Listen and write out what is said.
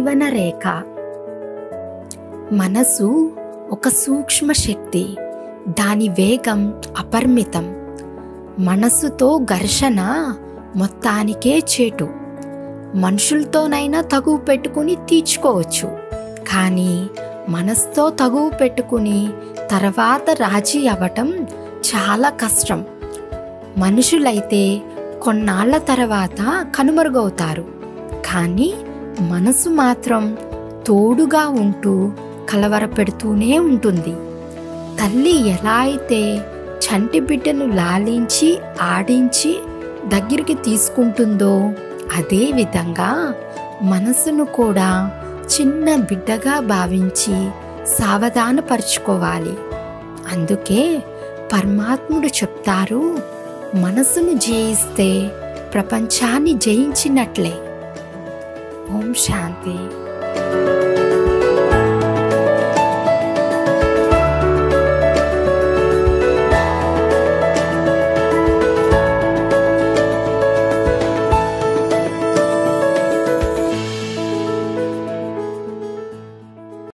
జీవన రేఖ మనసు ఒక సూక్ష్మ శక్తి దాని వేగం అపరిమితం మనసుతో ఘర్షణ మొత్తానికే చేటు మనుషులతోనైనా తగువు పెట్టుకుని తీర్చుకోవచ్చు కానీ మనసుతో తగువు పెట్టుకుని తర్వాత రాజీ అవ్వటం చాలా కష్టం మనుషులైతే కొన్నాళ్ల తర్వాత కనుమరుగవుతారు కానీ మనసు మాత్రం తోడుగా ఉంటూ కలవరపెడుతూనే ఉంటుంది తల్లి ఎలా అయితే చంటి బిడ్డను లాలించి ఆడించి దగ్గరికి తీసుకుంటుందో అదే విధంగా మనసును కూడా చిన్న బిడ్డగా భావించి సావధానపరుచుకోవాలి అందుకే పరమాత్ముడు చెప్తారు మనసును జయిస్తే ప్రపంచాన్ని జయించినట్లే ఓం శాంతి